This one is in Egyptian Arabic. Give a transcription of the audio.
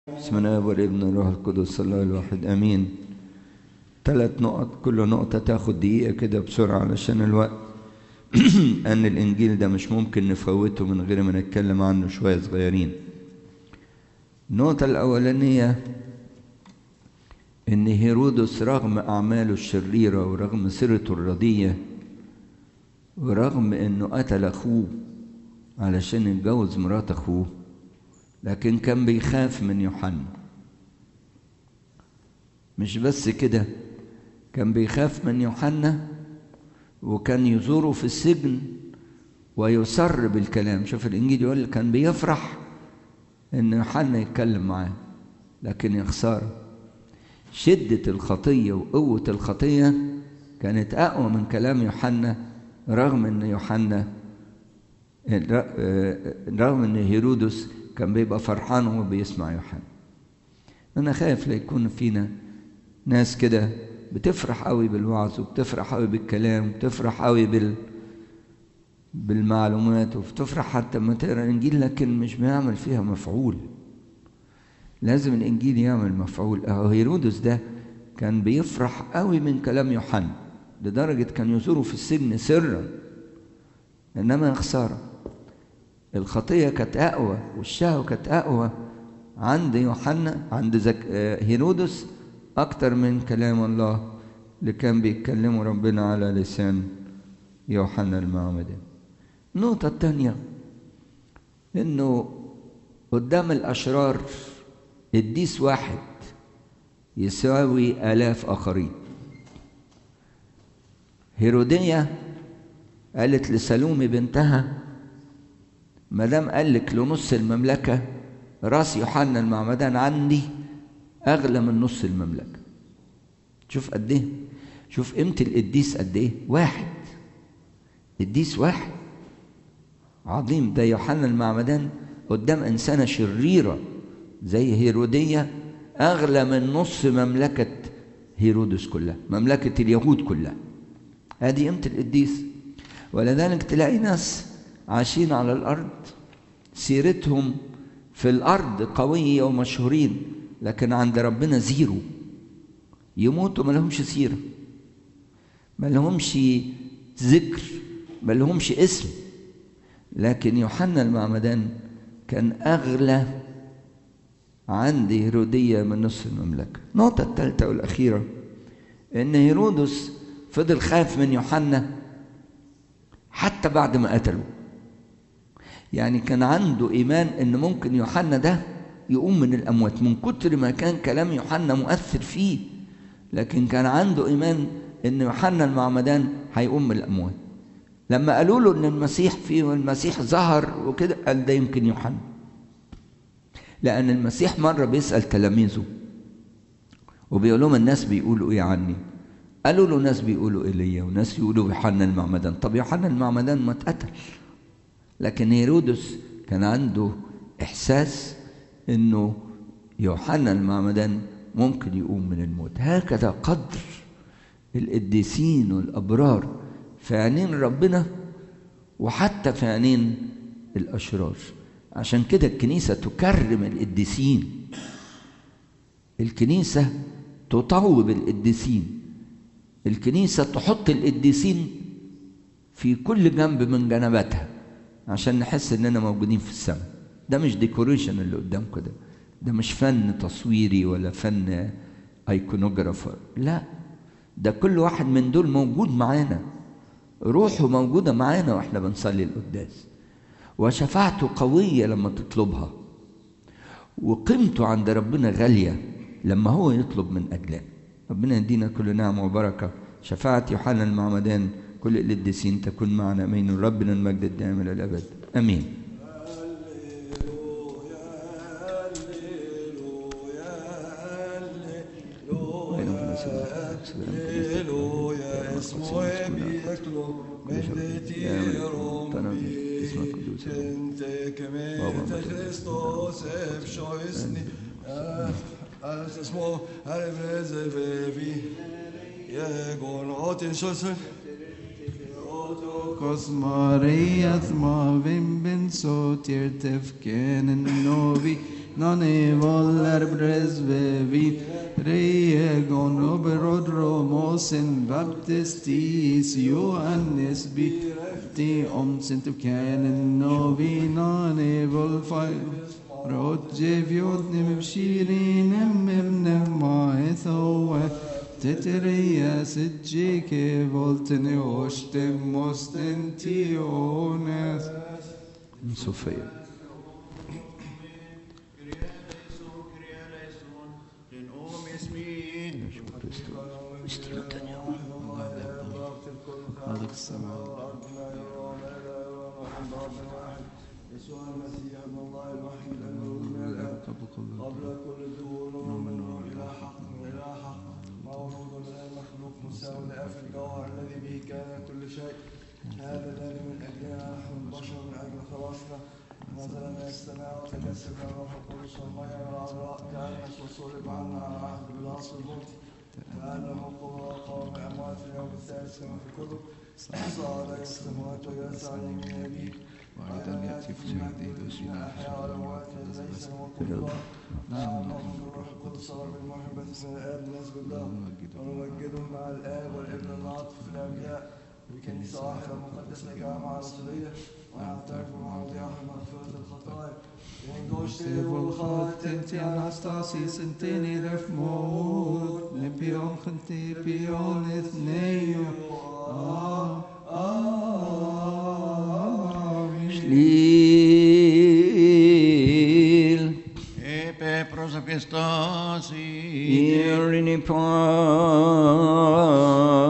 بسم الله والابن والروح القدس الله الواحد امين ثلاث نقط كل نقطة تاخد دقيقة كده بسرعة علشان الوقت أن الإنجيل ده مش ممكن نفوته من غير ما نتكلم عنه شوية صغيرين النقطة الأولانية إن هيرودس رغم أعماله الشريرة ورغم سيرته الردية ورغم إنه قتل أخوه علشان يتجوز مرات أخوه لكن كان بيخاف من يوحنا مش بس كده كان بيخاف من يوحنا وكان يزوره في السجن ويسر بالكلام شوف الانجيل يقول كان بيفرح ان يوحنا يتكلم معاه لكن يا خساره شده الخطيه وقوه الخطيه كانت اقوى من كلام يوحنا رغم ان يوحنا رغم ان هيرودس كان بيبقى فرحان وهو بيسمع يوحنا انا خايف لا يكون فينا ناس كده بتفرح قوي بالوعظ وبتفرح قوي بالكلام وبتفرح قوي بال بالمعلومات وبتفرح حتى لما تقرا الانجيل لكن مش بيعمل فيها مفعول لازم الانجيل يعمل مفعول اهو هيرودس ده كان بيفرح قوي من كلام يوحنا لدرجه كان يزوره في السجن سرا انما يا خساره الخطيه كانت اقوى والشهوه كانت اقوى عند يوحنا عند زك... هيرودس اكتر من كلام الله اللي كان بيتكلمه ربنا على لسان يوحنا المعمدان النقطه الثانيه انه قدام الاشرار قديس واحد يساوي الاف اخرين هيروديه قالت لسلومي بنتها ما دام قال لك لنص المملكة راس يوحنا المعمدان عندي أغلى من نص المملكة شوف قد إيه شوف قيمة القديس قد إيه واحد قديس واحد عظيم ده يوحنا المعمدان قدام إنسانة شريرة زي هيرودية أغلى من نص مملكة هيرودس كلها مملكة اليهود كلها هذه قيمة القديس ولذلك تلاقي ناس عايشين على الأرض سيرتهم في الأرض قوية ومشهورين لكن عند ربنا زيرو يموتوا ما لهمش سيرة ما لهمش ذكر ما لهمش اسم لكن يوحنا المعمدان كان أغلى عند هيرودية من نصف المملكة النقطة الثالثة والأخيرة إن هيرودس فضل خايف من يوحنا حتى بعد ما قتله يعني كان عنده إيمان إن ممكن يوحنا ده يقوم من الأموات من كتر ما كان كلام يوحنا مؤثر فيه لكن كان عنده إيمان إن يوحنا المعمدان هيقوم من الأموات لما قالوا له إن المسيح فيه والمسيح ظهر وكده قال ده يمكن يوحنا لأن المسيح مرة بيسأل تلاميذه وبيقول لهم الناس بيقولوا إيه عني قالوا له ناس بيقولوا إيليا وناس يقولوا يوحنا المعمدان طب يوحنا المعمدان ما اتقتل لكن هيرودس كان عنده إحساس إنه يوحنا المعمدان ممكن يقوم من الموت هكذا قدر القديسين والأبرار في عينين ربنا وحتى في عينين الأشرار عشان كده الكنيسة تكرم القديسين الكنيسة تطوب القديسين الكنيسة تحط القديسين في كل جنب من جنباتها عشان نحس اننا موجودين في السماء ده مش ديكوريشن اللي قدامكم ده ده مش فن تصويري ولا فن ايكونوجرافر لا ده كل واحد من دول موجود معانا روحه موجودة معانا واحنا بنصلي القداس وشفاعته قوية لما تطلبها وقيمته عند ربنا غالية لما هو يطلب من أجلنا ربنا يدينا كل نعمة وبركة شفاعة يوحنا المعمدان كل القديسين تكون معنا امين ربنا المجد الدائم الى الابد امين هللويا اسمه بيكلو اسمك قدوس انت كميت كريستوس افشويسني اسمه هربرز في يكون عوتن شوسن Kos Maria thma vim bin so tir tefken en novi nane voller presbevi, regon oberodromos in baptistis Johannes bi, die om sint of canon novi nane volfai, Rodje vjodnim bshirin emnem maethoe, Teteria sitjike voltene ostem ostentiones. Sofia. خالق السماوات يسوع المسيح ابن الله الوحيد المولود من الاب قبل كل قبل كل الدهور نور من نور الى حق والى حق مولود من المخلوق مساوي لاب في الجوهر الذي به كان كل شيء هذا الذي من اجلنا نحن البشر من اجل خلاصنا نزل من السماء وتجسد من الروح القدس والميه العذراء تأنس وصلب عنا على عهد بالاصل الموت كأنه قوة وقام أموات في اليوم الثالث كما في الكتب صعد إلى السماوات وجلس عن يمين أبيه وأيضا يأتي في مجده الذين أحيا والأموات ليس الموت الله نعم نؤمن بالروح القدس رب المحبة من الآب نسجد له ونمجده مع الآب والابن العاطف في الأنبياء بكنيسة واحدة مقدسة جامعة رسولية ونعترف بمواضيعها مغفرة الخطايا Volgotenti anastasis inteni refmod, nepion chenti pion ethneo. Amen. Lil. Επέ προς απεστάση Ειρήνη πάση.